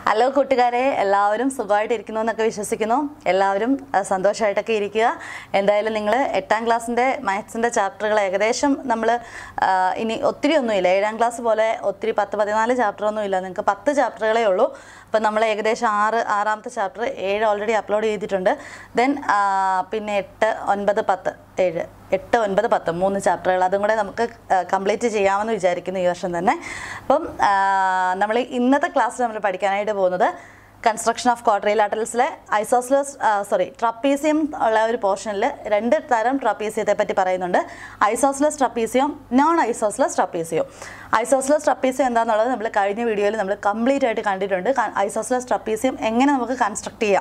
Hello കൂട്ടുകാരെ എല്ലാവരും സുഖമായിട്ടിരിക്കുന്നു എന്നൊക്കെ വിശ്വസിക്കുന്നു എല്ലാവരും ആ, സന്തോഷമായിട്ടൊക്കെ ഇരിക്കുക എന്തായാലും നിങ്ങൾ എട്ടാം ക്ലാസ്സിൻ്റെ മാത്സിൻ്റെ ചാപ്റ്ററുകൾ ഏകദേശം നമ്മൾ ഇനി ഒത്തിരി ഒന്നുമില്ല ഏഴാം ക്ലാസ് പോലെ ഒത്തിരി പത്ത് പതിനാല് ചാപ്റ്റർ ഒന്നും ഇല്ല നിങ്ങൾക്ക് പത്ത് ചാപ്റ്ററുകളേ ഉള്ളൂ അപ്പം നമ്മൾ ഏകദേശം ആറ് ആറാമത്തെ ചാപ്റ്റർ ഏഴ് ഓൾറെഡി അപ്ലോഡ് ചെയ്തിട്ടുണ്ട് ദെൻ പിന്നെ എട്ട് ഒൻപത് പത്ത് ഏഴ് എട്ട് ഒൻപത് പത്ത് മൂന്ന് ചാപ്റ്ററുകൾ അതും കൂടെ നമുക്ക് കംപ്ലീറ്റ് ചെയ്യാമെന്ന് വിചാരിക്കുന്നു ഈ വർഷം തന്നെ അപ്പം നമ്മൾ ഇന്നത്തെ ക്ലാസ്സിൽ നമ്മൾ പഠിക്കാനായിട്ട് പോകുന്നത് കൺസ്ട്രക്ഷൻ ഓഫ് ക്വാഡ്രിലാറ്ററൽസിലെ ഐസോസ്ലസ് സോറി ട്രപ്പീസിയം ഉള്ള ഒരു പോർഷനിൽ രണ്ട് തരം ട്രപ്പീസിയത്തെ പറ്റി പറയുന്നുണ്ട് isosceles trapezium non isosceles trapezium isosceles trapezium എന്താണെന്നുള്ളത് നമ്മൾ കഴിഞ്ഞ വീഡിയോയിൽ നമ്മൾ കംപ്ലീറ്റ് ആയിട്ട് കണ്ടിട്ടുണ്ട് ഐസോസ്ലസ് ട്രപ്പീസിയം എങ്ങനെ നമുക്ക് കൺസ്ട്രക്ട് ചെയ്യാം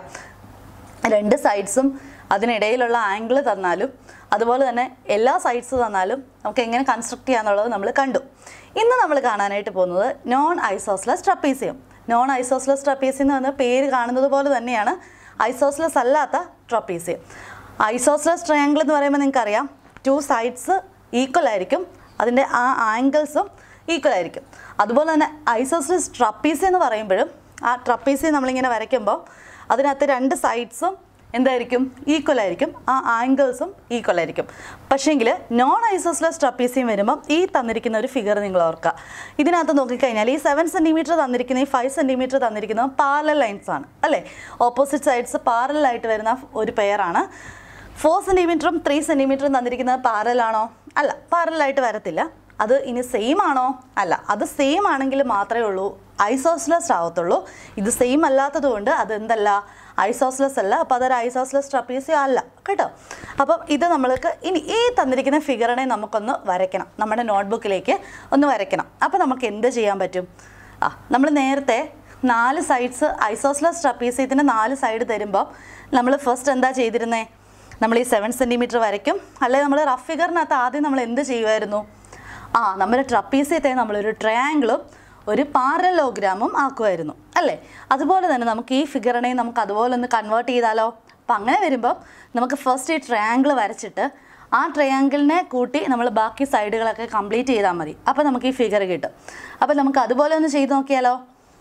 രണ്ട് സൈഡ്സും അതിനിടയിലുള്ള ആംഗിൾ തന്നാലും അതുപോലെ തന്നെ എല്ലാ സൈഡ്സ് തന്നാലും നമുക്ക് എങ്ങനെ കൺസ്ട്രക്ട് ചെയ്യാന്നുള്ളത് നമ്മൾ കണ്ടു ഇന്ന് നമ്മൾ കാണാനായിട്ട് പോകുന്നത് non isosceles trapezium non isosceles trapezium എന്ന് പറഞ്ഞ പേര് കാണുന്നത് പോലെ തന്നെയാണ് ഐസോസ്ലസ് അല്ലാത്ത ട്രപ്പീസിയം ഐസോസ്ലസ് ട്രയാങ്കിൾ എന്ന് പറയുമ്പോൾ നിങ്ങൾക്കറിയാം ടു സൈഡ്സ് ഈക്വൽ ആയിരിക്കും അതിൻ്റെ ആ ആംഗിൾസും ഈക്വൽ ആയിരിക്കും അതുപോലെ തന്നെ ഐസോസ്ലസ് ട്രപ്പീസി എന്ന് പറയുമ്പോഴും ആ ട്രപ്പീസി നമ്മളിങ്ങനെ വരയ്ക്കുമ്പോൾ അതിനകത്ത് രണ്ട് സൈഡ്സും എന്തായിരിക്കും ഈക്വൽ ആയിരിക്കും ആ ആംഗിൾസും ഈക്വൽ ആയിരിക്കും പക്ഷേങ്കിൽ നോൺ ഐസോസ്ലസ് ട്രപ്പീസിയം വരുമ്പം ഈ തന്നിരിക്കുന്ന ഒരു ഫിഗർ നിങ്ങൾ ഓർക്കുക ഇതിനകത്ത് നോക്കിക്കഴിഞ്ഞാൽ ഈ സെവൻ സെൻറ്റിമീറ്റർ തന്നിരിക്കുന്ന ഈ ഫൈവ് സെൻറ്റിമീറ്റർ തന്നിരിക്കുന്നത് പാരലൽ ലൈൻസ് ആണ് അല്ലേ ഓപ്പോസിറ്റ് സൈഡ്സ് പാരലായിട്ട് വരുന്ന ഒരു പെയറാണ് ഫോർ സെൻറ്റിമീറ്ററും ത്രീ സെൻറ്റിമീറ്ററും തന്നിരിക്കുന്നത് പാരലാണോ അല്ല പാരലായിട്ട് വരത്തില്ല അത് ഇനി സെയിം ആണോ അല്ല അത് സെയിം ആണെങ്കിൽ മാത്രമേ ഉള്ളൂ ഐസോസ്ലസ് ആവത്തുള്ളൂ ഇത് സെയിം അല്ലാത്തത് കൊണ്ട് അത് എന്തല്ല ഐസോസ്ലസ് അല്ല അപ്പോൾ അതൊരു ഐസോസ്ലസ് ട്രപ്പീസിയോ അല്ല കേട്ടോ അപ്പം ഇത് നമ്മൾക്ക് ഇനി ഈ തന്നിരിക്കുന്ന ഫിഗറിനെ നമുക്കൊന്ന് വരയ്ക്കണം നമ്മുടെ നോട്ട്ബുക്കിലേക്ക് ഒന്ന് വരയ്ക്കണം അപ്പോൾ നമുക്ക് എന്ത് ചെയ്യാൻ പറ്റും ആ നമ്മൾ നേരത്തെ നാല് സൈഡ്സ് ഐസോസ്ലസ് ട്രപ്പീസിയത്തിന് നാല് സൈഡ് തരുമ്പോൾ നമ്മൾ ഫസ്റ്റ് എന്താ ചെയ്തിരുന്നേ നമ്മൾ ഈ സെവൻ സെൻറ്റിമീറ്റർ വരയ്ക്കും അല്ലെങ്കിൽ നമ്മൾ റഫ് ഫിഗറിനകത്ത് ആദ്യം നമ്മൾ എന്ത് ചെയ്യുമായിരുന്നു ആ നമ്മുടെ ട്രപ്പീസിയത്തെ നമ്മളൊരു ട്രയാങ്കിളും ഒരു പാരലോഗ്രാമും ആക്കുമായിരുന്നു അല്ലേ അതുപോലെ തന്നെ നമുക്ക് ഈ ഫിഗറിനെ നമുക്ക് അതുപോലെ ഒന്ന് കൺവേർട്ട് ചെയ്താലോ അപ്പം അങ്ങനെ വരുമ്പോൾ നമുക്ക് ഫസ്റ്റ് ഈ ട്രയാങ്കിൾ വരച്ചിട്ട് ആ ട്രയാങ്കിളിനെ കൂട്ടി നമ്മൾ ബാക്കി സൈഡുകളൊക്കെ കംപ്ലീറ്റ് ചെയ്താൽ മതി അപ്പോൾ നമുക്ക് ഈ ഫിഗർ കിട്ടും അപ്പോൾ നമുക്ക് അതുപോലെ ഒന്ന് ചെയ്ത് നോക്കിയാലോ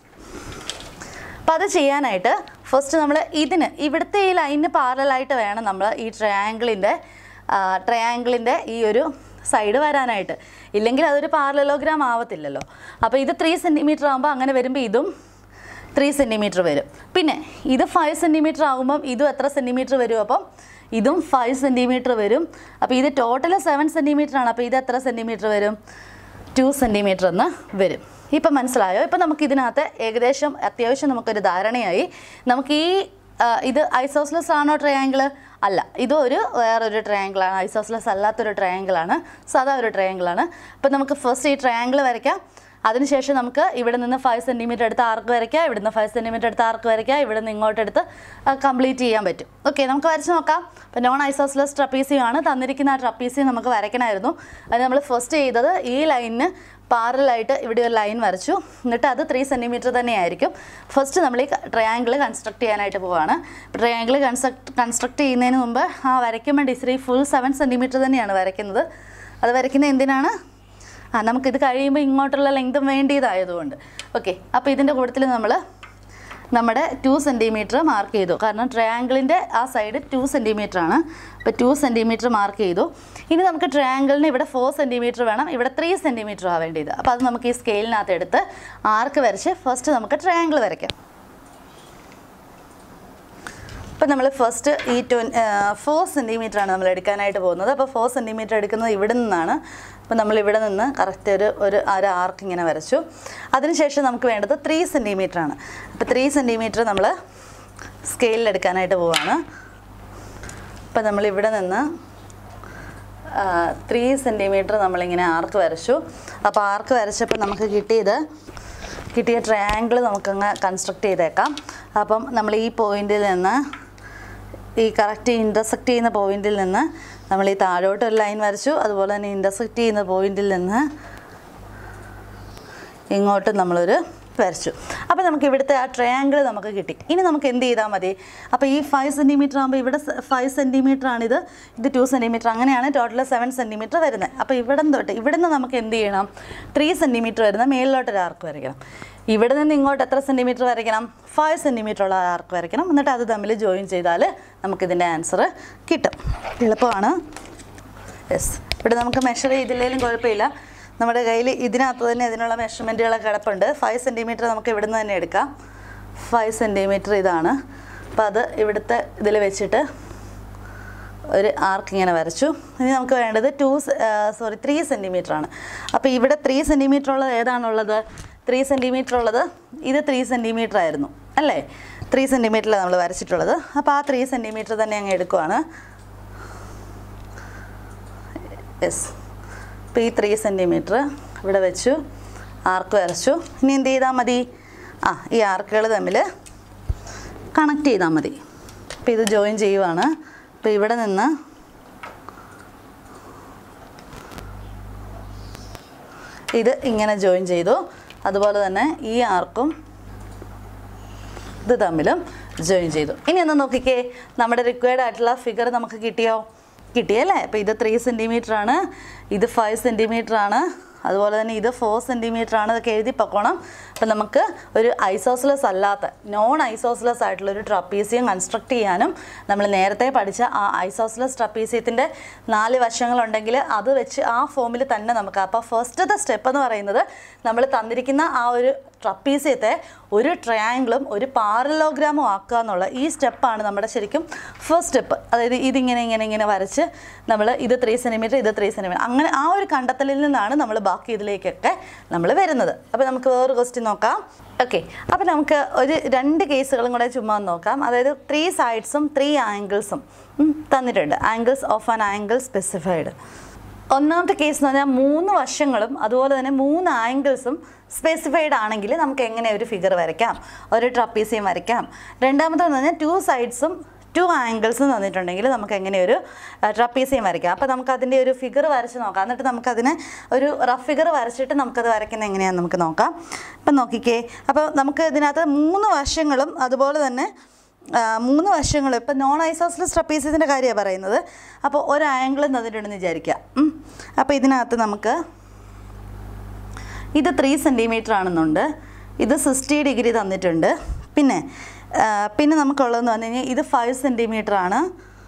അപ്പം അത് ചെയ്യാനായിട്ട് ഫസ്റ്റ് നമ്മൾ ഇതിന് ഇവിടുത്തെ ഈ ലൈനിന് പാരലായിട്ട് വേണം നമ്മൾ ഈ ട്രയാങ്കിളിൻ്റെ ട്രയാങ്കിളിൻ്റെ ഈ ഒരു സൈഡ് വരാനായിട്ട് ഇല്ലെങ്കിൽ അതൊരു പാരലോഗ്രാം ആവത്തില്ലല്ലോ അപ്പോൾ ഇത് ത്രീ സെൻറ്റിമീറ്റർ ആകുമ്പോൾ അങ്ങനെ വരുമ്പോൾ ഇതും ത്രീ സെൻറ്റിമീറ്റർ വരും പിന്നെ ഇത് ഫൈവ് സെൻറ്റിമീറ്റർ ആകുമ്പം ഇതും എത്ര സെൻറ്റിമീറ്റർ വരും അപ്പം ഇതും ഫൈവ് സെൻറ്റിമീറ്റർ വരും അപ്പോൾ ഇത് ടോട്ടൽ സെവൻ സെൻറ്റിമീറ്റർ ആണ് അപ്പോൾ ഇത് എത്ര സെൻറ്റിമീറ്റർ വരും ടു സെൻറ്റിമീറ്റർ എന്ന് വരും ഇപ്പം മനസ്സിലായോ ഇപ്പം നമുക്ക് ഇതിനകത്ത് ഏകദേശം അത്യാവശ്യം നമുക്കൊരു ധാരണയായി നമുക്ക് ഈ ആ, ഇത് ഐസോസ്ലസ് ആണോ ട്രയാങ്കിൾ അല്ല ഇതൊരു വേറൊരു ട്രയാങ്കിളാണ് ഐസോസ്ലസ് അല്ലാത്തൊരു ട്രയാങ്കിളാണ് സാധാ ഒരു ട്രയാങ്കിളാണ് അപ്പം നമുക്ക് ഫസ്റ്റ് ഈ ട്രയാങ്കിൾ വരയ്ക്കാം അതിനുശേഷം നമുക്ക് ഇവിടെ നിന്ന് ഫൈവ് സെൻറ്റിമീറ്റർ എടുത്ത് ആർക്ക് വരയ്ക്കാം ഇവിടെ നിന്ന് ഫൈവ് സെൻറ്റിമീറ്റർ എടുത്ത് ആർക്ക് വരയ്ക്കാം ഇവിടെ നിന്ന് ഇങ്ങോട്ട് എടുത്ത് കംപ്ലീറ്റ് ചെയ്യാൻ പറ്റും ഓക്കെ നമുക്ക് വരച്ച് നോക്കാം അപ്പോൾ നോൺ ഐസോസ്ലസ് ട്രപ്പീസിയം ആണ് തന്നിരിക്കുന്ന ആ ട്രപ്പീസിയം നമുക്ക് വരയ്ക്കണമായിരുന്നു അത് നമ്മൾ ഫസ്റ്റ് ചെയ്തത് ഈ ലൈനിന് പാരലായിട്ട് ഇവിടെ ഒരു ലൈൻ വരച്ചു എന്നിട്ട് അത് ത്രീ സെൻറ്റിമീറ്റർ തന്നെയായിരിക്കും ഫസ്റ്റ് നമ്മൾ ഈ ട്രയാങ്കിൾ കൺസ്ട്രക്ട് ചെയ്യാനായിട്ട് പോവാണ് ട്രയാങ്കിൾ കൺസ്ട്രക്ട് കൺസ്ട്രക്ട് ചെയ്യുന്നതിന് മുമ്പ് ആ വരയ്ക്കുമ്പോൾ ഡിസ്രി ഫുൾ സെവൻ സെൻറ്റിമീറ്റർ തന്നെയാണ് വരയ്ക്കുന്നത് അത് വരയ്ക്കുന്നത് എന്തിനാണ് ആ നമുക്കിത് കഴിയുമ്പോൾ ഇങ്ങോട്ടുള്ള ലെങ്തും വേണ്ടിയതായതുകൊണ്ട് ഓക്കെ അപ്പോൾ ഇതിൻ്റെ കൂട്ടത്തിൽ നമ്മൾ നമ്മുടെ ടു സെൻറ്റിമീറ്റർ മാർക്ക് ചെയ്തു കാരണം ട്രയാങ്കിളിൻ്റെ ആ സൈഡ് ടു സെൻറ്റിമീറ്റർ ആണ് അപ്പോൾ ടു സെൻറ്റിമീറ്റർ മാർക്ക് ചെയ്തു ഇനി നമുക്ക് ട്രയാങ്കിളിന് ഇവിടെ ഫോർ സെൻറ്റിമീറ്റർ വേണം ഇവിടെ ത്രീ സെൻറ്റിമീറ്റർ ആവേണ്ടത് അപ്പോൾ അത് നമുക്ക് ഈ സ്കെയിലിനകത്ത് എടുത്ത് ആർക്ക് വരച്ച് ഫസ്റ്റ് നമുക്ക് ട്രയാങ്കിൾ വരയ്ക്കാം ഇപ്പം നമ്മൾ ഫസ്റ്റ് ഈ ട്വൻ ഫോർ സെൻറ്റിമീറ്റർ ആണ് നമ്മൾ എടുക്കാനായിട്ട് പോകുന്നത് അപ്പോൾ ഫോർ സെൻറ്റിമീറ്റർ എടുക്കുന്നത് ഇവിടെ നിന്നാണ് അപ്പോൾ നമ്മൾ ഇവിടെ നിന്ന് കറക്റ്റ് ഒരു ഒരു ഒരു ആർക്ക് ഇങ്ങനെ വരച്ചു അതിനുശേഷം നമുക്ക് വേണ്ടത് ത്രീ സെൻറ്റിമീറ്റർ ആണ് അപ്പോൾ ത്രീ സെൻറ്റിമീറ്റർ നമ്മൾ സ്കെയിലിൽ എടുക്കാനായിട്ട് പോവാണ് അപ്പോൾ നമ്മൾ ഇവിടെ നിന്ന് ത്രീ സെൻറ്റിമീറ്റർ നമ്മളിങ്ങനെ ആർക്ക് വരച്ചു അപ്പോൾ ആർക്ക് വരച്ചപ്പോൾ നമുക്ക് കിട്ടിയത് കിട്ടിയ ട്രയാങ്കിൾ നമുക്കങ്ങ് കൺസ്ട്രക്ട് ചെയ്തേക്കാം അപ്പം നമ്മൾ ഈ പോയിന്റിൽ നിന്ന് ഈ കറക്റ്റ് ഇൻ്റർസെക്റ്റ് ചെയ്യുന്ന പോയിന്റിൽ നിന്ന് നമ്മൾ ഈ താഴോട്ട് ഒരു ലൈൻ വരച്ചു അതുപോലെ തന്നെ ഇൻ്റർസെക്റ്റ് ചെയ്യുന്ന പോയിന്റിൽ നിന്ന് ഇങ്ങോട്ട് നമ്മളൊരു വരച്ചു അപ്പോൾ നമുക്ക് ഇവിടുത്തെ ആ ട്രയാങ്കിൾ നമുക്ക് കിട്ടി ഇനി നമുക്ക് എന്ത് ചെയ്താൽ മതി അപ്പോൾ ഈ ഫൈവ് സെൻറ്റിമീറ്റർ ആകുമ്പോൾ ഇവിടെ ഫൈവ് സെൻറ്റിമീറ്റർ ആണിത് ഇത് ടു സെൻറ്റിമീറ്റർ അങ്ങനെയാണ് ടോട്ടൽ സെവൻ സെൻറ്റിമീറ്റർ വരുന്നത് അപ്പോൾ ഇവിടെ തൊട്ട് ഇവിടെ നിന്ന് നമുക്ക് എന്ത് ചെയ്യണം ത്രീ സെൻറ്റിമീറ്റർ വരുന്ന മേളിലോട്ടൊരു ആർക്ക് വരയ്ക്കണം ഇവിടെ നിന്ന് ഇങ്ങോട്ട് എത്ര സെൻറ്റിമീറ്റർ വരയ്ക്കണം ഫൈവ് സെൻറ്റിമീറ്റർ ഉള്ള ആർക്ക് വരയ്ക്കണം എന്നിട്ട് അത് തമ്മിൽ ജോയിൻ ചെയ്താൽ നമുക്കിതിൻ്റെ ആൻസർ കിട്ടും എളുപ്പമാണ് യെസ് ഇവിടെ നമുക്ക് മെഷർ ചെയ്തില്ലെങ്കിലും കുഴപ്പമില്ല നമ്മുടെ കയ്യിൽ ഇതിനകത്ത് തന്നെ ഇതിനുള്ള മെഷർമെൻറ്റുകളൊക്കെ കിടപ്പുണ്ട് ഫൈവ് സെൻറ്റിമീറ്റർ നമുക്ക് ഇവിടുന്ന് തന്നെ എടുക്കാം ഫൈവ് സെൻറ്റിമീറ്റർ ഇതാണ് അപ്പോൾ അത് ഇവിടുത്തെ ഇതിൽ വെച്ചിട്ട് ഒരു ആർക്ക് ഇങ്ങനെ വരച്ചു ഇനി നമുക്ക് വേണ്ടത് ടു സോറി ത്രീ സെൻറ്റിമീറ്റർ ആണ് അപ്പോൾ ഇവിടെ ത്രീ സെൻറ്റിമീറ്റർ ഉള്ളത് ഏതാണുള്ളത് ത്രീ സെൻറ്റിമീറ്റർ ഉള്ളത് ഇത് ത്രീ സെൻറ്റിമീറ്റർ ആയിരുന്നു അല്ലേ ത്രീ സെൻറ്റിമീറ്ററിലാണ് നമ്മൾ വരച്ചിട്ടുള്ളത് അപ്പോൾ ആ ത്രീ സെൻറ്റിമീറ്റർ തന്നെ അങ്ങ് എടുക്കുവാണ് യെസ് അപ്പോൾ ഈ ത്രീ സെൻറ്റിമീറ്റർ ഇവിടെ വെച്ചു ആർക്ക് വരച്ചു ഇനി എന്ത് ചെയ്താൽ മതി ആ ഈ ആർക്കുകൾ തമ്മിൽ കണക്ട് ചെയ്താൽ മതി അപ്പോൾ ഇത് ജോയിൻ ചെയ്യുവാണ് അപ്പോൾ ഇവിടെ നിന്ന് ഇത് ഇങ്ങനെ ജോയിൻ ചെയ്തു അതുപോലെ തന്നെ ഈ ആർക്കും ഇത് തമ്മിലും ജോയിൻ ചെയ്തു ഇനി ഒന്ന് നോക്കിക്കേ നമ്മുടെ റിക്വയർഡ് ആയിട്ടുള്ള ഫിഗർ നമുക്ക് കിട്ടിയോ കിട്ടിയല്ലേ അപ്പോൾ ഇത് ത്രീ സെൻറ്റിമീറ്റർ ആണ് ഇത് ഫൈവ് സെൻറ്റിമീറ്റർ ആണ് അതുപോലെ തന്നെ ഇത് ഫോർ സെൻറ്റിമീറ്റർ ആണ് ഇതൊക്കെ എഴുതി പൊക്കോണം അപ്പം നമുക്ക് ഒരു ഐസോസ്ലെസ് അല്ലാത്ത നോൺ ഐസോസ്ലെസ് ആയിട്ടുള്ള ഒരു ട്രപ്പീസിയം കൺസ്ട്രക്ട് ചെയ്യാനും നമ്മൾ നേരത്തെ പഠിച്ച ആ ഐസോസ്ലെസ് ട്രപ്പീസിയത്തിൻ്റെ നാല് വശങ്ങളുണ്ടെങ്കിൽ അത് വെച്ച് ആ ഫോമിൽ തന്നെ നമുക്ക് അപ്പോൾ ഫസ്റ്റത്തെ സ്റ്റെപ്പ് എന്ന് പറയുന്നത് നമ്മൾ തന്നിരിക്കുന്ന ആ ഒരു ട്രപ്പീസിയത്തെ ഒരു ട്രയാങ്കിളും ഒരു പാരലോഗ്രാമും ആക്കുക എന്നുള്ള ഈ സ്റ്റെപ്പാണ് നമ്മുടെ ശരിക്കും ഫസ്റ്റ് സ്റ്റെപ്പ് അതായത് ഇതിങ്ങനെ ഇങ്ങനെ ഇങ്ങനെ വരച്ച് നമ്മൾ ഇത് ത്രീ സെൻറ്റിമീറ്റർ ഇത് ത്രീ സെൻറ്റിമീറ്റർ അങ്ങനെ ആ ഒരു കണ്ടെത്തലിൽ നിന്നാണ് നമ്മൾ ബാക്കി ഇതിലേക്കൊക്കെ നമ്മൾ വരുന്നത് അപ്പോൾ നമുക്ക് വേറൊരു ക്വസ്റ്റ്യൻ നോക്കാം ഓക്കെ അപ്പോൾ നമുക്ക് ഒരു രണ്ട് കേസുകളും കൂടെ ചുമ്മാ ഒന്ന് നോക്കാം അതായത് ത്രീ സൈഡ്സും ത്രീ ആംഗിൾസും തന്നിട്ടുണ്ട് angles of an angle specified ഒന്നാമത്തെ കേസ് എന്ന് പറഞ്ഞാൽ മൂന്ന് വശങ്ങളും അതുപോലെ തന്നെ മൂന്ന് ആംഗിൾസും സ്പെസിഫൈഡ് ആണെങ്കിൽ നമുക്ക് എങ്ങനെ ഒരു ഫിഗർ വരയ്ക്കാം ഒരു ട്രപ്പീസിയം വരയ്ക്കാം രണ്ടാമത്തെന്ന് പറഞ്ഞാൽ ടു സൈഡ്സും ടു ആംഗിൾസും തന്നിട്ടുണ്ടെങ്കിൽ നമുക്ക് എങ്ങനെ ഒരു ട്രപ്പീസിയം വരയ്ക്കാം അപ്പോൾ നമുക്ക് അതിൻ്റെ ഒരു ഫിഗർ വരച്ച് നോക്കാം എന്നിട്ട് നമുക്കതിന് ഒരു റഫ് ഫിഗർ വരച്ചിട്ട് നമുക്കത് വരയ്ക്കുന്നത് എങ്ങനെയാണെന്ന് നമുക്ക് നോക്കാം അപ്പം നോക്കിക്കേ അപ്പോൾ നമുക്ക് ഇതിനകത്ത് മൂന്ന് വശങ്ങളും അതുപോലെ തന്നെ ആ, മൂന്ന് വശങ്ങളും ഇപ്പം നോൺ ഐസോസ്ലസ് ട്രപ്പീസിയത്തിൻ്റെ കാര്യമാണ് പറയുന്നത് അപ്പോൾ ഒരു ആംഗിൾ തന്നിട്ടുണ്ടെന്ന് വിചാരിക്കുക ഉം. അപ്പോൾ ഇതിനകത്ത് നമുക്ക് ഇത് ത്രീ സെൻറ്റിമീറ്റർ ആണെന്നുണ്ട് ഇത് സിക്സ്റ്റി ഡിഗ്രി തന്നിട്ടുണ്ട് പിന്നെ ആ, പിന്നെ നമുക്കുള്ളതെന്ന് പറഞ്ഞു കഴിഞ്ഞാൽ ഇത് ഫൈവ് സെൻറ്റിമീറ്റർ ആണ്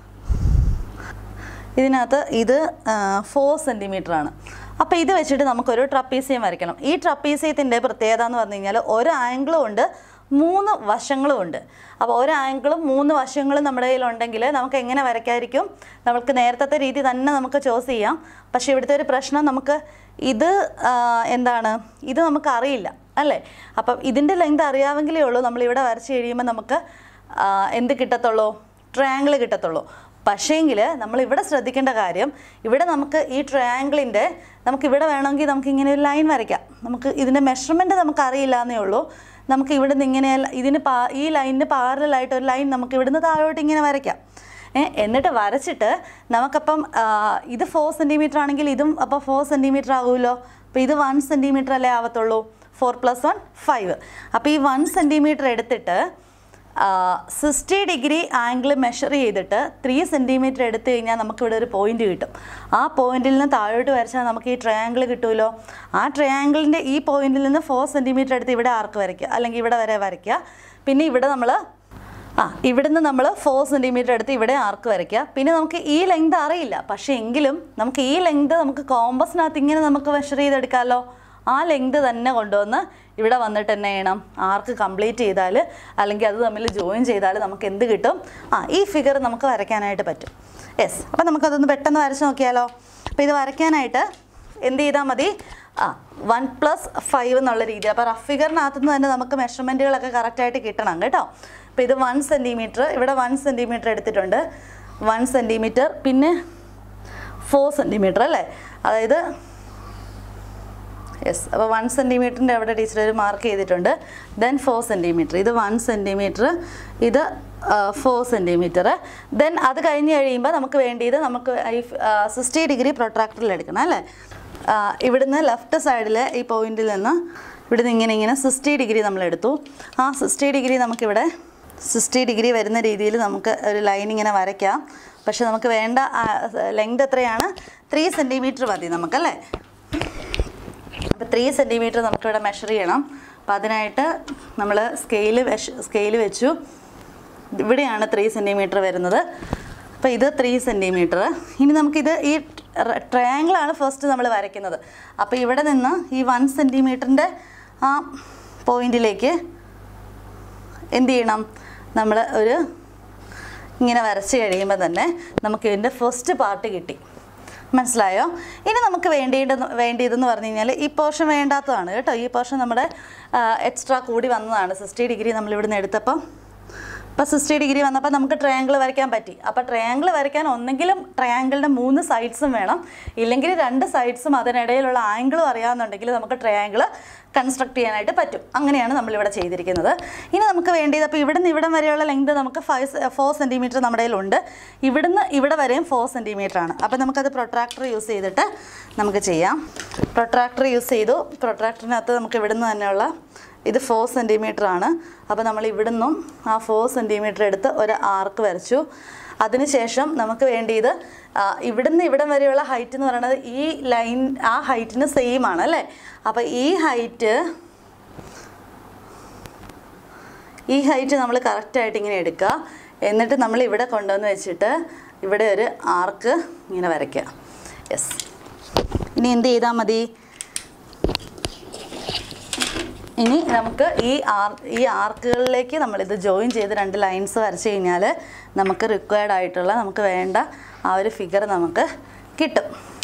ഇതിനകത്ത് ഇത് ഫോർ സെൻറ്റിമീറ്റർ ആണ് അപ്പോൾ ഇത് വെച്ചിട്ട് നമുക്കൊരു ട്രപ്പീസിയം വരയ്ക്കണം ഈ ട്രപ്പീസിയത്തിൻ്റെ പ്രത്യേകത എന്ന് പറഞ്ഞു കഴിഞ്ഞാൽ ഒരു ആംഗിളും ഉണ്ട് മൂന്ന് വശങ്ങളും ഉണ്ട് അപ്പോൾ ഒരു ആംഗിളും മൂന്ന് വശങ്ങളും നമ്മുടെ കയ്യിലുണ്ടെങ്കിൽ നമുക്ക് എങ്ങനെ വരയ്ക്കാതിരിക്കും നമുക്ക് നേരത്തെ രീതി തന്നെ നമുക്ക് ചോസ് ചെയ്യാം പക്ഷേ ഇവിടുത്തെ ഒരു പ്രശ്നം നമുക്ക് ഇത് ആ, എന്താണ് ഇത് നമുക്ക് അറിയില്ല അല്ലേ അപ്പം ഇതിൻ്റെ ലെങ്ത് അറിയാമെങ്കിലേ ഉള്ളൂ നമ്മളിവിടെ വരച്ച് കഴിയുമ്പോൾ നമുക്ക് ആ, എന്ത് കിട്ടത്തുള്ളൂ ട്രയാങ്കിൾ കിട്ടത്തുള്ളൂ പക്ഷേങ്കിൽ നമ്മൾ ഇവിടെ ശ്രദ്ധിക്കേണ്ട കാര്യം ഇവിടെ നമുക്ക് ഈ ട്രയാങ്കിളിൻ്റെ നമുക്ക് ഇവിടെ വേണമെങ്കിൽ നമുക്ക് ഇങ്ങനെ ഒരു ലൈൻ വരയ്ക്കാം നമുക്ക് ഇതിൻ്റെ മെഷർമെൻറ്റ് നമുക്ക് അറിയില്ല എന്നേ ഉള്ളൂ നമുക്ക് ഇവിടെ നിന്ന് ഇങ്ങനെ ഇതിന് പാ ഈ ലൈനിന് പാരലായിട്ട് ഒരു ലൈൻ നമുക്ക് ഇവിടുന്ന് താഴോട്ട് ഇങ്ങനെ വരയ്ക്കാം ഏ, എന്നിട്ട് വരച്ചിട്ട് നമുക്കപ്പം ആ, ഇത് ഫോർ സെൻറ്റിമീറ്റർ ആണെങ്കിൽ ഇതും അപ്പോൾ ഫോർ സെൻറ്റിമീറ്റർ ആകുമല്ലോ അപ്പോൾ ഇത് വൺ സെൻറ്റിമീറ്റർ അല്ലേ ആവത്തുള്ളൂ ഫോർ പ്ലസ് വൺ ഫൈവ് അപ്പോൾ ഈ വൺ സെൻറ്റിമീറ്റർ എടുത്തിട്ട് സിക്സ്റ്റി ഡിഗ്രി ആംഗിൾ മെഷർ ചെയ്തിട്ട് ത്രീ സെൻറ്റിമീറ്റർ എടുത്തു കഴിഞ്ഞാൽ നമുക്കിവിടെ ഒരു പോയിന്റ് കിട്ടും ആ പോയിന്റിൽ നിന്ന് താഴോട്ട് വരച്ചാൽ നമുക്ക് ഈ ട്രയാങ്കിൾ കിട്ടുമല്ലോ ആ ട്രയാങ്കിളിൻ്റെ ഈ പോയിന്റിൽ നിന്ന് ഫോർ സെൻറ്റിമീറ്റർ എടുത്ത് ഇവിടെ ആർക്ക് വരയ്ക്കുക അല്ലെങ്കിൽ ഇവിടെ വരെ വരയ്ക്കുക പിന്നെ ഇവിടെ നമ്മൾ ആ ഇവിടുന്ന് നമ്മൾ ഫോർ സെൻറ്റിമീറ്റർ എടുത്ത് ഇവിടെ ആർക്ക് വരയ്ക്കുക പിന്നെ നമുക്ക് ഈ ലെങ്ത് അറിയില്ല പക്ഷേ എങ്കിലും നമുക്ക് ഈ ലെങ്ത് നമുക്ക് കോമ്പസിനകത്ത് ഇങ്ങനെ നമുക്ക് മെഷർ ചെയ്തെടുക്കാമല്ലോ ആ ലെങ്ത് തന്നെ കൊണ്ടുവന്ന് ഇവിടെ വന്നിട്ട് തന്നെ ചെയ്യണം ആർക്ക് കംപ്ലീറ്റ് ചെയ്താൽ അല്ലെങ്കിൽ അത് തമ്മിൽ ജോയിൻ ചെയ്താൽ നമുക്ക് എന്ത് കിട്ടും ആ ഈ ഫിഗർ നമുക്ക് വരയ്ക്കാനായിട്ട് പറ്റും യെസ് അപ്പോൾ നമുക്കതൊന്ന് പെട്ടെന്ന് വരച്ച് നോക്കിയാലോ അപ്പോൾ ഇത് വരയ്ക്കാനായിട്ട് എന്ത് ചെയ്താൽ മതി ആ വൺ പ്ലസ് ഫൈവ് എന്നുള്ള രീതി അപ്പോൾ റഫ് ഫിഗറിനകത്തു നിന്ന് തന്നെ നമുക്ക് മെഷർമെൻറ്റുകളൊക്കെ കറക്റ്റായിട്ട് കിട്ടണം കേട്ടോ അപ്പോൾ ഇത് വൺ സെൻറ്റിമീറ്റർ ഇവിടെ വൺ സെൻറ്റിമീറ്റർ എടുത്തിട്ടുണ്ട് വൺ സെൻറ്റിമീറ്റർ പിന്നെ ഫോർ സെൻറ്റിമീറ്റർ അല്ലേ അതായത് യെസ് അപ്പോൾ വൺ സെൻറ്റിമീറ്ററിൻ്റെ അവിടെ ടീച്ചർ ഒരു മാർക്ക് ചെയ്തിട്ടുണ്ട് ദെൻ ഫോർ സെൻറ്റിമീറ്റർ ഇത് വൺ സെൻറ്റിമീറ്റർ ഇത് ഫോർ സെൻറ്റിമീറ്റർ ദെൻ അത് കഴിഞ്ഞ് കഴിയുമ്പോൾ നമുക്ക് വേണ്ടിയത് നമുക്ക് ഈ സിക്സ്റ്റി ഡിഗ്രി പ്രൊട്രാക്ടറിൽ എടുക്കണം അല്ലേ ആ, ഇവിടുന്ന് ലെഫ്റ്റ് സൈഡിൽ ഈ പോയിന്റിൽ നിന്ന് ഇവിടെ നിന്ന് ഇങ്ങനെ ഇങ്ങനെ സിക്സ്റ്റി ഡിഗ്രി നമ്മൾ എടുത്തു ആ സിക്സ്റ്റി ഡിഗ്രി നമുക്കിവിടെ സിക്സ്റ്റി ഡിഗ്രി വരുന്ന രീതിയിൽ നമുക്ക് ഒരു ലൈൻ ഇങ്ങനെ വരയ്ക്കാം പക്ഷെ നമുക്ക് വേണ്ട ലെങ്ത് എത്രയാണ് ത്രീ സെൻറ്റിമീറ്റർ മതി നമുക്കല്ലേ അപ്പോൾ ത്രീ സെൻറ്റിമീറ്റർ നമുക്കിവിടെ മെഷർ ചെയ്യണം അപ്പോൾ അതിനായിട്ട് നമ്മൾ സ്കെയിൽ സ്കെയിൽ വെച്ചു ഇവിടെയാണ് ത്രീ സെൻറ്റിമീറ്റർ വരുന്നത് അപ്പോൾ ഇത് ത്രീ സെൻറ്റിമീറ്റർ ഇനി നമുക്കിത് ഈ ട്രയാങ്കിളാണ് ഫസ്റ്റ് നമ്മൾ വരയ്ക്കുന്നത് അപ്പോൾ ഇവിടെ നിന്ന് ഈ വൺ സെൻറ്റിമീറ്ററിൻ്റെ ആ പോയിന്റിലേക്ക് എന്ത് ചെയ്യണം നമ്മൾ ഒരു ഇങ്ങനെ വരച്ച് കഴിയുമ്പോൾ തന്നെ നമുക്ക് ഇതിൻ്റെ ഫസ്റ്റ് പാർട്ട് കിട്ടി മനസ്സിലായോ ഇനി നമുക്ക് വേണ്ടിയിട്ട് വേണ്ടിയതെന്ന് പറഞ്ഞു കഴിഞ്ഞാൽ ഈ പോർഷൻ വേണ്ടാത്തതാണ് കേട്ടോ ഈ പോർഷൻ നമ്മുടെ എക്സ്ട്രാ കൂടി വന്നതാണ് സിക്സ്റ്റി ഡിഗ്രി നമ്മൾ ഇവിടുന്ന് എടുത്തപ്പം ഇപ്പോൾ സിക്സ്റ്റി ഡിഗ്രി വന്നപ്പോൾ നമുക്ക് ട്രയാങ്കിൾ വരയ്ക്കാൻ പറ്റി അപ്പോൾ ട്രയാങ്കിൾ വരയ്ക്കാൻ ഒന്നെങ്കിലും ട്രയാങ്കിളിൻ്റെ മൂന്ന് സൈഡ്സും വേണം ഇല്ലെങ്കിൽ രണ്ട് സൈഡ്സും അതിനിടയിലുള്ള ആംഗിളും അറിയാമെന്നുണ്ടെങ്കിൽ നമുക്ക് ട്രയാങ്കിൾ കൺസ്ട്രക്ട് ചെയ്യാനായിട്ട് പറ്റും അങ്ങനെയാണ് നമ്മളിവിടെ ചെയ്തിരിക്കുന്നത് ഇനി നമുക്ക് വേണ്ടിയത് അപ്പോൾ ഇവിടുന്ന് ഇവിടം വരെയുള്ള ലെങ്ത് നമുക്ക് ഫൈവ് ഫോർ സെൻറ്റിമീറ്റർ നമ്മുടെ കയ്യിലുണ്ട് ഇവിടുന്ന് ഇവിടെ വരെയും ഫോർ സെൻറ്റിമീറ്റർ ആണ് അപ്പോൾ നമുക്കത് പ്രൊട്രാക്ടർ യൂസ് ചെയ്തിട്ട് നമുക്ക് ചെയ്യാം പ്രൊട്രാക്ടർ യൂസ് ചെയ്തു പ്രൊട്രാക്ടറിനകത്ത് നമുക്ക് ഇവിടുന്ന് തന്നെയുള്ള ഇത് ഫോർ സെൻറ്റിമീറ്റർ ആണ് അപ്പോൾ നമ്മൾ ഇവിടുന്നും ആ ഫോർ സെൻറ്റിമീറ്റർ എടുത്ത് ഒരു ആർക്ക് വരച്ചു അതിനുശേഷം നമുക്ക് വേണ്ടിയത് ആ, ഇവിടുന്ന് ഇവിടം വരെയുള്ള ഹൈറ്റ് എന്ന് പറയുന്നത് ഈ ലൈൻ ആ ഹൈറ്റിന് സെയിം ആണ് അല്ലേ അപ്പോൾ ഈ ഹൈറ്റ് ഈ ഹൈറ്റ് നമ്മൾ കറക്റ്റായിട്ട് ഇങ്ങനെ എടുക്കുക എന്നിട്ട് നമ്മൾ ഇവിടെ കൊണ്ടുവന്ന് വെച്ചിട്ട് ഇവിടെ ഒരു ആർക്ക് ഇങ്ങനെ വരയ്ക്കുക യെസ് ഇനി എന്ത് ചെയ്താൽ മതി ഇനി നമുക്ക് ഈ ആർ ഈ ആർക്കുകളിലേക്ക് നമ്മളിത് ജോയിൻ ചെയ്ത് രണ്ട് ലൈൻസ് വരച്ച് കഴിഞ്ഞാൽ നമുക്ക് റിക്വയർഡ് ആയിട്ടുള്ള നമുക്ക് വേണ്ട ആ ഒരു ഫിഗർ നമുക്ക് കിട്ടും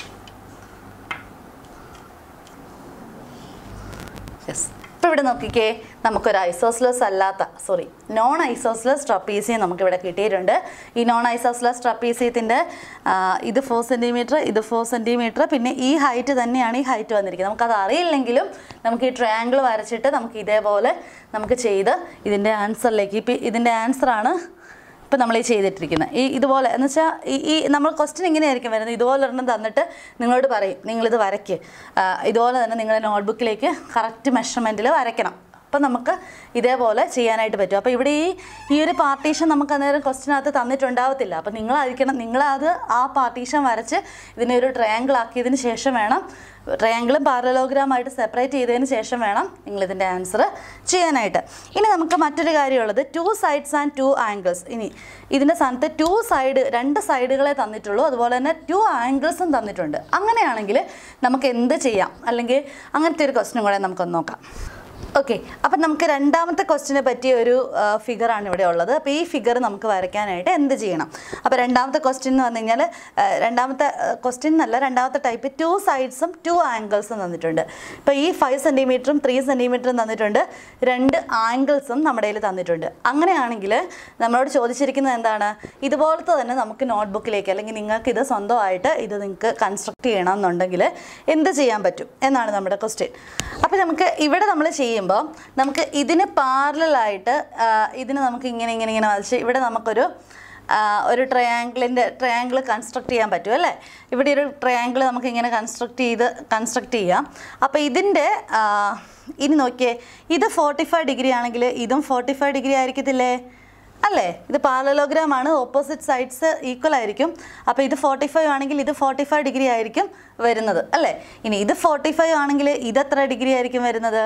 യെസ് ഇപ്പോൾ ഇവിടെ നോക്കിക്കേ നമുക്കൊരു ഐസോസ്ലസ് അല്ലാത്ത സോറി നോൺ ഐസോസ്ലസ് ട്രപ്പീസിയം നമുക്കിവിടെ കിട്ടിയിട്ടുണ്ട് ഈ നോൺ ഐസോസ്ലസ് ട്രപ്പീസിയത്തിൻ്റെ ഇത് ഫോർ സെൻറ്റിമീറ്റർ ഇത് ഫോർ സെൻറ്റിമീറ്റർ പിന്നെ ഈ ഹൈറ്റ് തന്നെയാണ് ഈ ഹൈറ്റ് വന്നിരിക്കുന്നത് നമുക്കത് അറിയില്ലെങ്കിലും നമുക്ക് ഈ ട്രയാങ്കിൾ വരച്ചിട്ട് നമുക്ക് ഇതേപോലെ നമുക്ക് ചെയ്ത് ഇതിൻ്റെ ആൻസറിലേക്ക് ഇപ്പം ഇതിൻ്റെ ആൻസറാണ് ഇപ്പം നമ്മൾ ഈ ചെയ്തിട്ടിരിക്കുന്നത് ഈ ഇതുപോലെ എന്ന് വെച്ചാൽ ഈ ഈ നമ്മൾ ക്വസ്റ്റ്യൻ ഇങ്ങനെയായിരിക്കും വരുന്നത് ഇതുപോലെ ഒരെണ്ണം തന്നിട്ട് നിങ്ങളോട് പറയും നിങ്ങളിത് വരയ്ക്ക് ആ, ഇതുപോലെ തന്നെ നിങ്ങളുടെ നോട്ട്ബുക്കിലേക്ക് കറക്റ്റ് മെഷർമെൻറ്റിൽ വരയ്ക്കണം അപ്പം നമുക്ക് ഇതേപോലെ ചെയ്യാനായിട്ട് പറ്റും അപ്പോൾ ഇവിടെ ഈ ഈ ഒരു പാർട്ടീഷൻ നമുക്ക് അന്നേരം ക്വസ്റ്റിനകത്ത് തന്നിട്ടുണ്ടാവത്തില്ല അപ്പോൾ നിങ്ങളായിരിക്കണം നിങ്ങളത് ആ പാർട്ടീഷൻ വരച്ച് ഇതിനെ ഒരു ട്രയാങ്കിൾ ആക്കിയതിന് ശേഷം വേണം ട്രയാങ്കിളും പാരലോഗ്രാമായിട്ട് സെപ്പറേറ്റ് ചെയ്തതിന് ശേഷം വേണം നിങ്ങൾ ഇതിൻ്റെ ആൻസർ ചെയ്യാനായിട്ട് ഇനി നമുക്ക് മറ്റൊരു കാര്യമുള്ളത് two sides and two angles ഇനി ഇതിൻ്റെ സ്ഥാനത്ത് ടു സൈഡ് രണ്ട് സൈഡുകളെ തന്നിട്ടുള്ളൂ അതുപോലെ തന്നെ ടു ആംഗിൾസും തന്നിട്ടുണ്ട് അങ്ങനെയാണെങ്കിൽ നമുക്ക് എന്ത് ചെയ്യാം അല്ലെങ്കിൽ അങ്ങനത്തെ ഒരു ക്വസ്റ്റിനും കൂടെ നമുക്കൊന്ന് നോക്കാം ഓക്കെ അപ്പം നമുക്ക് രണ്ടാമത്തെ ക്വസ്റ്റിനെ പറ്റിയ ഒരു ഫിഗറാണ് ഇവിടെ ഉള്ളത് അപ്പോൾ ഈ ഫിഗർ നമുക്ക് വരയ്ക്കാനായിട്ട് എന്ത് ചെയ്യണം അപ്പോൾ രണ്ടാമത്തെ ക്വസ്റ്റ്യൻ എന്ന് പറഞ്ഞു കഴിഞ്ഞാൽ രണ്ടാമത്തെ ക്വസ്റ്റ്യൻ എന്നല്ല രണ്ടാമത്തെ ടൈപ്പ് ടു സൈഡ്സും ടു ആംഗിൾസും തന്നിട്ടുണ്ട് ഇപ്പോൾ ഈ ഫൈവ് സെൻറ്റിമീറ്ററും ത്രീ സെൻറ്റിമീറ്ററും തന്നിട്ടുണ്ട് രണ്ട് ആംഗിൾസും നമ്മുടെ കയ്യിൽ തന്നിട്ടുണ്ട് അങ്ങനെയാണെങ്കിൽ നമ്മളോട് ചോദിച്ചിരിക്കുന്നത് എന്താണ് ഇതുപോലത്തെ തന്നെ നമുക്ക് നോട്ട്ബുക്കിലേക്ക് അല്ലെങ്കിൽ നിങ്ങൾക്ക് ഇത് സ്വന്തമായിട്ട് ഇത് നിങ്ങൾക്ക് കൺസ്ട്രക്ട് ചെയ്യണം എന്നുണ്ടെങ്കിൽ എന്ത് ചെയ്യാൻ പറ്റും എന്നാണ് നമ്മുടെ ക്വസ്റ്റ്യൻ അപ്പോൾ നമുക്ക് ഇവിടെ നമ്മൾ ചെയ്യുമ്പോൾ നമുക്ക് ഇതിന് പാരലായിട്ട് ഇതിന് നമുക്ക് ഇങ്ങനെ ഇങ്ങനെ ഇങ്ങനെ വരച്ച് ഇവിടെ നമുക്കൊരു ആ, ഒരു ട്രയാങ്കിളിൻ്റെ ട്രയാങ്കിൾ കൺസ്ട്രക്ട് ചെയ്യാൻ പറ്റും അല്ലേ ഇവിടെ ഒരു ട്രയാങ്കിൾ നമുക്ക് ഇങ്ങനെ കൺസ്ട്രക്ട് ചെയ്ത് കൺസ്ട്രക്ട് ചെയ്യാം അപ്പോൾ ഇതിൻ്റെ ആ, ഇനി നോക്കിയേ ഇത് ഫോർട്ടി ഫൈവ് ഡിഗ്രി ആണെങ്കിൽ ഇതും ഫോർട്ടി ഫൈവ് ഡിഗ്രി ആയിരിക്കത്തില്ലേ അല്ലേ ഇത് പാരലോഗ്രാം ആണ് ഓപ്പോസിറ്റ് സൈഡ്സ് ഈക്വൽ ആയിരിക്കും അപ്പോൾ ഇത് ഫോർട്ടി ഫൈവ് ആണെങ്കിൽ ഇത് ഫോർട്ടി ഫൈവ് ഡിഗ്രി ആയിരിക്കും വരുന്നത് അല്ലേ ഇനി ഇത് ഫോർട്ടി ഫൈവ് ആണെങ്കിൽ ഇത് എത്ര ഡിഗ്രി ആയിരിക്കും വരുന്നത്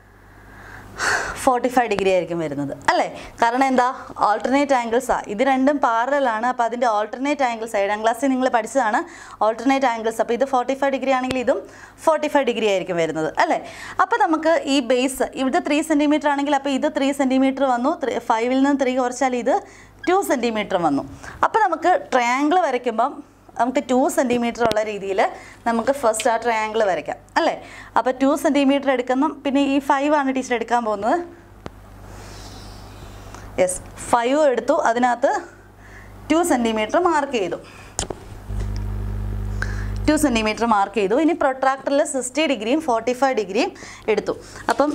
ഫോർട്ടി ഫൈവ് ഡിഗ്രി ആയിരിക്കും വരുന്നത് അല്ലേ കാരണം എന്താ ഓൾട്ടർനേറ്റ് ആംഗിൾസാ ഇത് രണ്ടും പാരലാണ് അപ്പോൾ അതിൻ്റെ ഓൾട്ടർനേറ്റ് ആംഗിൾസ് ഏഴാം ക്ലാസ്സിൽ നിങ്ങൾ പഠിച്ചതാണ് ഓൾട്ടർനേറ്റ് ആംഗിൾസ് അപ്പോൾ ഇത് ഫോർട്ടി ഫൈവ് ഡിഗ്രി ആണെങ്കിൽ ഇതും ഫോർട്ടി ഫൈവ് ഡിഗ്രി ആയിരിക്കും വരുന്നത് അല്ലേ അപ്പോൾ നമുക്ക് ഈ ബേസ് ഇവിടെ ത്രീ സെൻറ്റിമീറ്റർ ആണെങ്കിൽ അപ്പോൾ ഇത് ത്രീ സെൻറ്റിമീറ്റർ വന്നു ഫൈവിൽ നിന്ന് ത്രീ കുറച്ചാൽ ഇത് ടു സെൻറ്റിമീറ്റർ വന്നു അപ്പോൾ നമുക്ക് ട്രയാങ്കിൾ വരയ്ക്കുമ്പം നമുക്ക് ടു സെൻറ്റിമീറ്റർ ഉള്ള രീതിയിൽ നമുക്ക് ഫസ്റ്റ് ആ ട്രയാങ്കിൾ വരയ്ക്കാം അല്ലേ അപ്പോൾ ടു സെൻറ്റിമീറ്റർ എടുക്കുന്ന പിന്നെ ഈ ഫൈവ് ആണ് ടീച്ചർ എടുക്കാൻ പോകുന്നത് യെസ് ഫൈവ് എടുത്തു അതിനകത്ത് ടു സെൻറ്റിമീറ്റർ മാർക്ക് ചെയ്തു ടു സെൻറ്റിമീറ്റർ മാർക്ക് ചെയ്തു ഇനി പ്രൊട്രാക്ടറിൽ സിക്സ്റ്റി ഡിഗ്രിയും ഫോർട്ടി ഫൈവ് ഡിഗ്രിയും എടുത്തു അപ്പം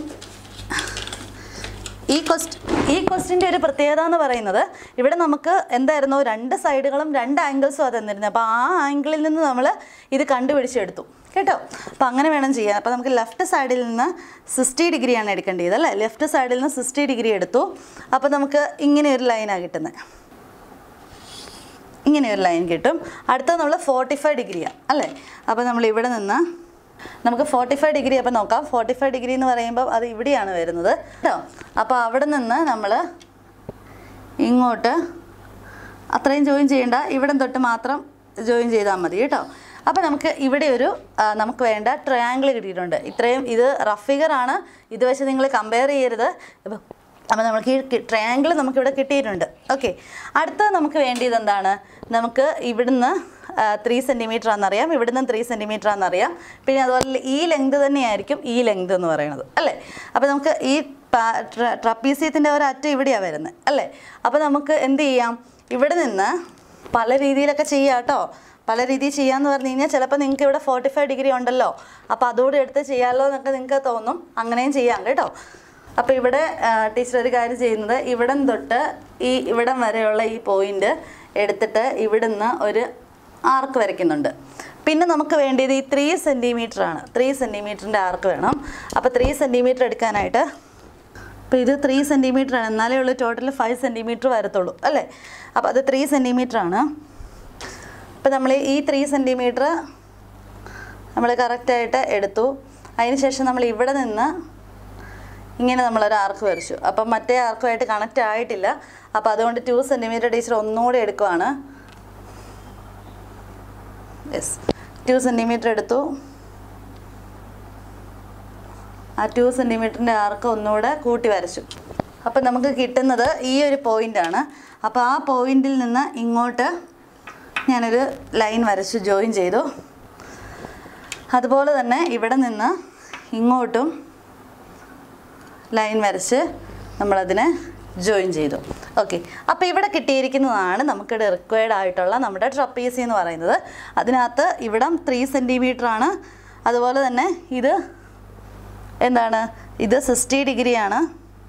ഈ ക്വസ്റ്റ് ഈ ക്വസ്റ്റിൻ്റെ ഒരു പ്രത്യേകത എന്ന് പറയുന്നത് ഇവിടെ നമുക്ക് എന്തായിരുന്നു രണ്ട് സൈഡുകളും രണ്ട് ആംഗിൾസും അത് തന്നിരുന്നത് അപ്പോൾ ആ ആംഗിളിൽ നിന്ന് നമ്മൾ ഇത് കണ്ടുപിടിച്ചെടുത്തു കേട്ടോ അപ്പോൾ അങ്ങനെ വേണം ചെയ്യാൻ അപ്പോൾ നമുക്ക് ലെഫ്റ്റ് സൈഡിൽ നിന്ന് സിക്സ്റ്റി ഡിഗ്രിയാണ് എടുക്കേണ്ടത് അല്ലേ ലെഫ്റ്റ് സൈഡിൽ നിന്ന് സിക്സ്റ്റി ഡിഗ്രി എടുത്തു അപ്പോൾ നമുക്ക് ഇങ്ങനെ ഒരു ലൈനാണ് കിട്ടുന്നത് ഇങ്ങനെ ഒരു ലൈൻ കിട്ടും അടുത്തത് നമ്മൾ ഫോർട്ടി ഫൈവ് ഡിഗ്രിയാണ് അല്ലേ അപ്പോൾ നമ്മൾ ഇവിടെ നിന്ന് നമുക്ക് ഫോർട്ടി ഫൈവ് ഡിഗ്രി അപ്പോൾ നോക്കാം ഫോർട്ടി ഫൈവ് ഡിഗ്രി എന്ന് പറയുമ്പോൾ അത് ഇവിടെയാണ് വരുന്നത് കേട്ടോ അപ്പോൾ അവിടെ നിന്ന് നമ്മൾ ഇങ്ങോട്ട് അത്രയും ജോയിൻ ചെയ്യേണ്ട ഇവിടം തൊട്ട് മാത്രം ജോയിൻ ചെയ്താൽ മതി കേട്ടോ അപ്പോൾ നമുക്ക് ഇവിടെ ഒരു ആ, നമുക്ക് വേണ്ട ട്രയാങ്കിൾ കിട്ടിയിട്ടുണ്ട് ഇത്രയും ഇത് റഫ് ഫിഗർ ആണ് ഇത് വെച്ച് നിങ്ങൾ കമ്പയർ ചെയ്യരുത് ഇപ്പം അപ്പോൾ നമുക്ക് ഈ ട്രയാങ്കിൾ നമുക്കിവിടെ കിട്ടിയിട്ടുണ്ട് ഓക്കെ അടുത്തത് നമുക്ക് വേണ്ടിയത് എന്താണ് നമുക്ക് ഇവിടുന്ന് ത്രീ സെൻറ്റിമീറ്റർ ആണെന്നറിയാം ഇവിടുന്ന് ത്രീ സെൻറ്റിമീറ്റർ ആണെന്നറിയാം പിന്നെ അതുപോലെ ഈ ലെങ്ത് തന്നെയായിരിക്കും ഈ ലെങ്ത് എന്ന് പറയുന്നത് അല്ലേ അപ്പോൾ നമുക്ക് ഈ ട്രപ്പീസിയത്തിൻ്റെ ഒരറ്റം ഇവിടെയാണ് വരുന്നത് അല്ലേ അപ്പോൾ നമുക്ക് എന്ത് ചെയ്യാം ഇവിടെ നിന്ന് പല രീതിയിലൊക്കെ ചെയ്യാം കേട്ടോ പല രീതിയിൽ ചെയ്യാന്ന് പറഞ്ഞു കഴിഞ്ഞാൽ ചിലപ്പോൾ നിങ്ങൾക്ക് ഇവിടെ ഫോർട്ടി ഫൈവ് ഡിഗ്രി ഉണ്ടല്ലോ അപ്പോൾ അതുകൂടെ എടുത്ത് ചെയ്യാമല്ലോ എന്നൊക്കെ നിങ്ങൾക്ക് തോന്നും അങ്ങനെയും ചെയ്യാം കേട്ടോ അപ്പോൾ ഇവിടെ ടീച്ചർ ഒരു കാര്യം ചെയ്യുന്നത് ഇവിടം തൊട്ട് ഈ ഇവിടം വരെയുള്ള ഈ പോയിന്റ് എടുത്തിട്ട് ഇവിടുന്ന് ഒരു ആർക്ക് വരയ്ക്കുന്നുണ്ട് പിന്നെ നമുക്ക് വേണ്ടിയത് ഈ ത്രീ സെൻറ്റിമീറ്റർ ആണ് ത്രീ സെൻറ്റിമീറ്ററിൻ്റെ ആർക്ക് വേണം അപ്പോൾ ത്രീ സെൻറ്റിമീറ്റർ എടുക്കാനായിട്ട് അപ്പോൾ ഇത് ത്രീ സെൻറ്റിമീറ്റർ ആണ് എന്നാലേ ഉള്ളൂ ടോട്ടൽ ഫൈവ് സെൻറ്റിമീറ്റർ വരത്തുള്ളൂ അല്ലേ അപ്പോൾ അത് ത്രീ സെൻറ്റിമീറ്റർ ആണ് അപ്പോൾ നമ്മൾ ഈ ത്രീ സെൻറ്റിമീറ്റർ നമ്മൾ കറക്റ്റായിട്ട് എടുത്തു അതിനുശേഷം നമ്മൾ ഇവിടെ നിന്ന് ഇങ്ങനെ നമ്മളൊരു ആർക്ക് വരച്ചു അപ്പം മറ്റേ ആർക്കുമായിട്ട് കണക്റ്റ് ആയിട്ടില്ല അപ്പോൾ അതുകൊണ്ട് ടു സെൻറ്റിമീറ്റർ ടീച്ചർ ഒന്നുകൂടെ എടുക്കുവാണ് യെസ് ടു സെൻറ്റിമീറ്റർ എടുത്തു ആ ടു സെൻറ്റിമീറ്ററിൻ്റെ ആർക്ക് ഒന്നുകൂടെ കൂട്ടി വരച്ചു അപ്പം നമുക്ക് കിട്ടുന്നത് ഈ ഒരു പോയിൻ്റാണ് അപ്പോൾ ആ പോയിന്റിൽ നിന്ന് ഇങ്ങോട്ട് ഞാനൊരു ലൈൻ വരച്ചു ജോയിൻ ചെയ്തു അതുപോലെ തന്നെ ഇവിടെ നിന്ന് ഇങ്ങോട്ടും ലൈൻ വരച്ച് നമ്മളതിനെ ജോയിൻ ചെയ്തു ഓക്കെ അപ്പോൾ ഇവിടെ കിട്ടിയിരിക്കുന്നതാണ് നമുക്കിവിടെ റിക്വയർഡ് ആയിട്ടുള്ള നമ്മുടെ ട്രപ്പീസി എന്ന് പറയുന്നത് അതിനകത്ത് ഇവിടം ത്രീ സെൻറ്റിമീറ്റർ ആണ് അതുപോലെ തന്നെ ഇത് എന്താണ് ഇത് സിക്സ്റ്റി ഡിഗ്രിയാണ്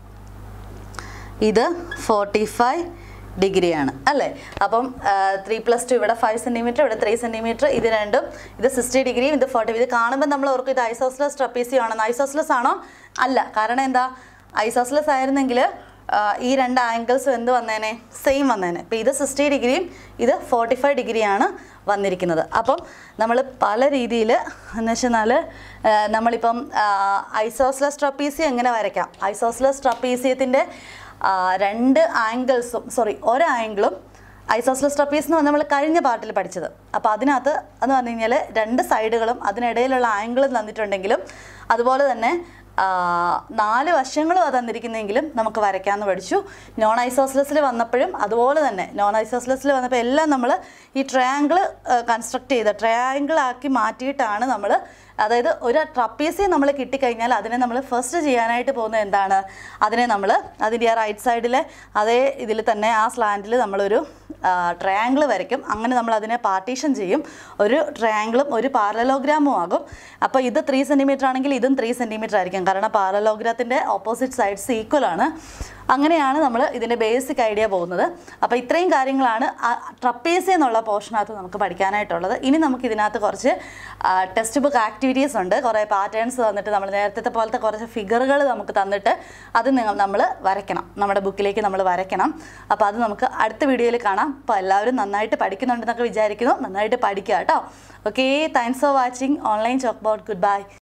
ഇത് ഫോർട്ടി ഫൈവ് ഡിഗ്രിയാണ് അല്ലേ അപ്പം ത്രീ പ്ലസ് ടു ഇവിടെ ഫൈവ് സെൻറ്റിമീറ്റർ ഇവിടെ ത്രീ സെൻറ്റിമീറ്റർ ഇത് രണ്ടും ഇത് സിക്സ്റ്റി ഡിഗ്രിയും ഇത് ഫോർട്ടി ഇത് കാണുമ്പോൾ നമ്മൾ ഓർക്കും ഇത് ഐസോസ്ലസ് ട്രപ്പീസിയോ ആണെന്ന് ഐസോസ്ലസ് ആണോ അല്ല കാരണം എന്താ ഐസോസ്ലസ് ആയിരുന്നെങ്കിൽ ഈ രണ്ട് ആംഗിൾസും എന്ത് വന്നേനെ സെയിം വന്നേനെ ഇപ്പം ഇത് സിക്സ്റ്റി ഡിഗ്രിയും ഇത് ഫോർട്ടി ഫൈവ് ഡിഗ്രിയാണ് വന്നിരിക്കുന്നത് അപ്പം നമ്മൾ പല രീതിയിൽ എന്ന് വെച്ചെന്നാൽ നമ്മളിപ്പം ഐസോസ്ലസ് ട്രപ്പീസി എങ്ങനെ വരയ്ക്കാം ഐസോസ്ലസ് ട്രപ്പീസിയത്തിൻ്റെ രണ്ട് ആംഗിൾസും സോറി ഒരു ആംഗിളും ഐസോസ്ലസ് ട്രപ്പീസ് എന്ന് പറഞ്ഞാൽ നമ്മൾ കഴിഞ്ഞ പാർട്ടിൽ പഠിച്ചത് അപ്പോൾ അതിനകത്ത് എന്ന് പറഞ്ഞു കഴിഞ്ഞാൽ രണ്ട് സൈഡുകളും അതിനിടയിലുള്ള ആംഗിളും തന്നിട്ടുണ്ടെങ്കിലും അതുപോലെ തന്നെ ആ, നാല് വശങ്ങളും അത് തന്നിരിക്കുന്നെങ്കിലും നമുക്ക് വരയ്ക്കാമെന്ന് പഠിച്ചു നോൺ ഐസോസ്ലസിൽ വന്നപ്പോഴും അതുപോലെ തന്നെ നോൺ ഐസോസ്ലസിൽ വന്നപ്പോൾ എല്ലാം നമ്മൾ ഈ ട്രയാങ്കിൾ കൺസ്ട്രക്ട് ചെയ്ത് ട്രയാങ്കിൾ ആക്കി മാറ്റിയിട്ടാണ് നമ്മൾ അതായത് ഒരു ട്രപ്പീസി നമ്മൾ കിട്ടിക്കഴിഞ്ഞാൽ അതിനെ നമ്മൾ ഫസ്റ്റ് ചെയ്യാനായിട്ട് പോകുന്നത് എന്താണ് അതിനെ നമ്മൾ അതിൻ്റെ ആ റൈറ്റ് സൈഡിലെ അതേ ഇതിൽ തന്നെ ആ സ്ലാൻഡിൽ നമ്മളൊരു ട്രയാങ്കിൾ വരയ്ക്കും അങ്ങനെ നമ്മൾ അതിനെ പാർട്ടീഷൻ ചെയ്യും ഒരു ട്രയാങ്കിളും ഒരു പാരലോഗ്രാമും ആകും അപ്പോൾ ഇത് ത്രീ സെൻറ്റിമീറ്റർ ആണെങ്കിൽ ഇതും ത്രീ സെൻറ്റിമീറ്റർ ആയിരിക്കും കാരണം പാരലോഗ്രാത്തിൻ്റെ ഓപ്പോസിറ്റ് സൈഡ്സ് ഈക്വൽ ആണ് അങ്ങനെയാണ് നമ്മൾ ഇതിൻ്റെ ബേസിക് ഐഡിയ പോകുന്നത് അപ്പോൾ ഇത്രയും കാര്യങ്ങളാണ് ട്രപ്പീസി എന്നുള്ള പോർഷനകത്ത് നമുക്ക് പഠിക്കാനായിട്ടുള്ളത് ഇനി നമുക്ക് ഇതിനകത്ത് കുറച്ച് ടെക്സ്റ്റ് ബുക്ക് ആക്ടിവിറ്റീസ് ഉണ്ട് കുറേ പാറ്റേൺസ് തന്നിട്ട് നമ്മൾ നേരത്തെ പോലത്തെ കുറച്ച് ഫിഗറുകൾ നമുക്ക് തന്നിട്ട് അത് നിങ്ങൾ നമ്മൾ വരയ്ക്കണം നമ്മുടെ ബുക്കിലേക്ക് നമ്മൾ വരയ്ക്കണം അപ്പോൾ അത് നമുക്ക് അടുത്ത വീഡിയോയിൽ കാണാം അപ്പോൾ എല്ലാവരും നന്നായിട്ട് പഠിക്കുന്നുണ്ടെന്നൊക്കെ വിചാരിക്കുന്നു നന്നായിട്ട് പഠിക്കുക കേട്ടോ okay thanks for watching online chalk board good by